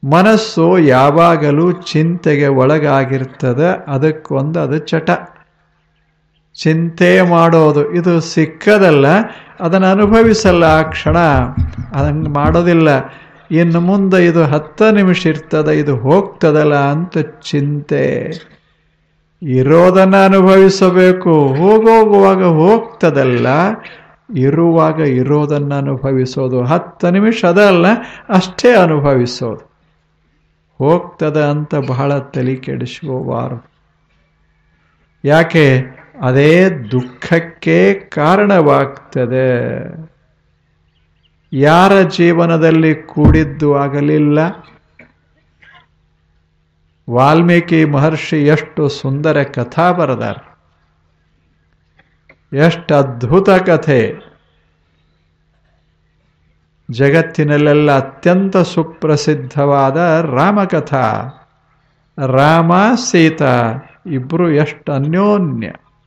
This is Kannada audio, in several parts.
ಮನಸ್ಸು ಯಾವಾಗಲೂ ಚಿಂತೆಗೆ ಒಳಗಾಗಿರ್ತದೆ ಅದಕ್ಕೊಂದು ಅದು ಚಟ ಚಿಂತೆ ಮಾಡೋದು ಇದು ಸಿಕ್ಕದಲ್ಲ ಅದನ್ನು ಅನುಭವಿಸಲ್ಲ ಆ ಕ್ಷಣ ಅದಂಗೆ ಮಾಡೋದಿಲ್ಲ ಇನ್ನು ಮುಂದೆ ಇದು ಹತ್ತು ನಿಮಿಷ ಇರ್ತದೆ ಇದು ಹೋಗ್ತದಲ್ಲ ಅಂತ ಚಿಂತೆ ಇರೋದನ್ನು ಅನುಭವಿಸಬೇಕು ಹೋಗೋಗುವಾಗ ಹೋಗ್ತದಲ್ಲ ಇರುವಾಗ ಇರೋದನ್ನು ಅನುಭವಿಸೋದು ಹತ್ತು ನಿಮಿಷ ಅದಲ್ಲ ಅಷ್ಟೇ ಅನುಭವಿಸೋದು ಹೋಗ್ತದ ಅಂತ ಬಹಳ ತಲೆ ಕೆಡಿಸ್ಕೋಬಾರದು ಯಾಕೆ ಅದೇ ದುಃಖಕ್ಕೆ ಕಾರಣವಾಗ್ತದೆ ಯಾರ ಜೀವನದಲ್ಲಿ ಕೂಡಿದ್ದು ಆಗಲಿಲ್ಲ ವಾಲ್ಮೀಕಿ ಮಹರ್ಷಿ ಎಷ್ಟು ಸುಂದರ ಕಥಾ ಬರೆದಾರ ಎಷ್ಟು ಅದ್ಭುತ ಕಥೆ ಜಗತ್ತಿನಲ್ಲೆಲ್ಲ ಅತ್ಯಂತ ಸುಪ್ರಸಿದ್ಧವಾದ ರಾಮಕಥಾ ರಾಮ ಸೀತಾ ಇಬ್ರು ಎಷ್ಟು ಅನ್ಯೋನ್ಯ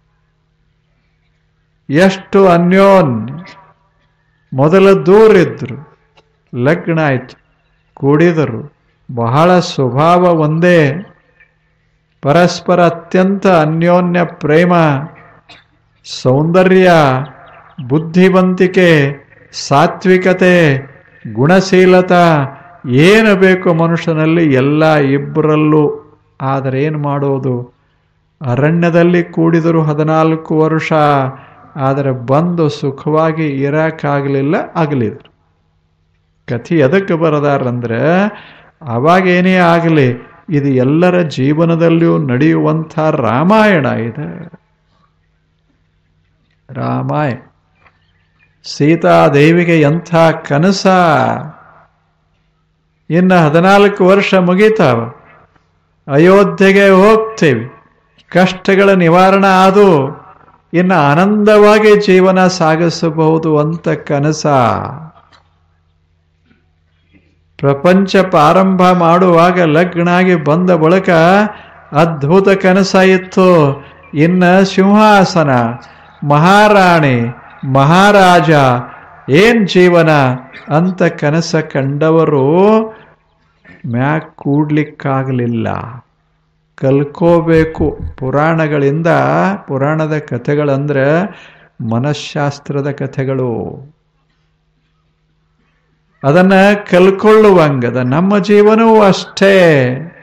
ಎಷ್ಟು ಅನ್ಯೋನ್ಯ ಮೊದಲ ದೂರಿದ್ರು ಲಗ್ನ ಆಯ್ತು ಕೂಡಿದರು ಬಹಳ ಸ್ವಭಾವ ಒಂದೇ ಪರಸ್ಪರ ಅತ್ಯಂತ ಅನ್ಯೋನ್ಯ ಪ್ರೇಮ ಸೌಂದರ್ಯ ಬುದ್ಧಿವಂತಿಕೆ ಸಾತ್ವಿಕತೆ ಗುಣಶೀಲತ ಏನು ಬೇಕು ಮನುಷ್ಯನಲ್ಲಿ ಎಲ್ಲ ಇಬ್ಬರಲ್ಲೂ ಆದರೆ ಏನು ಮಾಡೋದು ಅರಣ್ಯದಲ್ಲಿ ಕೂಡಿದರು ಹದಿನಾಲ್ಕು ವರ್ಷ ಆದರೆ ಬಂದು ಸುಖವಾಗಿ ಇರಕ್ಕಾಗಲಿಲ್ಲ ಆಗಲಿದ್ರು ಕಥೆ ಎದಕ್ಕೆ ಬರದಾರಂದ್ರೆ ಅವಾಗೇನೇ ಆಗಲಿ ಇದು ಎಲ್ಲರ ಜೀವನದಲ್ಲಿಯೂ ನಡೆಯುವಂಥ ರಾಮಾಯಣ ಇದೆ ರಾಮಾಯಣ ಸೀತಾದೇವಿಗೆ ಎಂಥ ಕನಸ ಇನ್ನು ಹದಿನಾಲ್ಕು ವರ್ಷ ಮುಗೀತಾವ ಅಯೋಧ್ಯೆಗೆ ಹೋಗ್ತೇವೆ ಕಷ್ಟಗಳ ನಿವಾರಣೆ ಆದು ಇನ್ನು ಆನಂದವಾಗಿ ಜೀವನ ಸಾಗಿಸಬಹುದು ಅಂತ ಕನಸ ಪ್ರಪಂಚ ಪ್ರಾರಂಭ ಮಾಡುವಾಗ ಲಗ್ನಾಗಿ ಬಂದ ಬಳಿಕ ಅದ್ಭುತ ಕನಸಾಯಿತ್ತು ಇನ್ನ ಸಿಂಹಾಸನ ಮಹಾರಾಣಿ ಮಹಾರಾಜ ಏನ್ ಜೀವನ ಅಂತ ಕನಸ ಕಂಡವರು ಮ್ಯಾಕ್ ಕೂಡ್ಲಿಕ್ಕಾಗಲಿಲ್ಲ ಕಲ್ಕೋಬೇಕು ಪುರಾಣಗಳಿಂದ ಪುರಾಣದ ಕಥೆಗಳಂದ್ರೆ ಮನಃಶಾಸ್ತ್ರದ ಕಥೆಗಳು ಅದನ್ನ ಕಲ್ಕೊಳ್ಳುವಂಗದ ನಮ್ಮ ಜೀವನವೂ ಅಷ್ಟೇ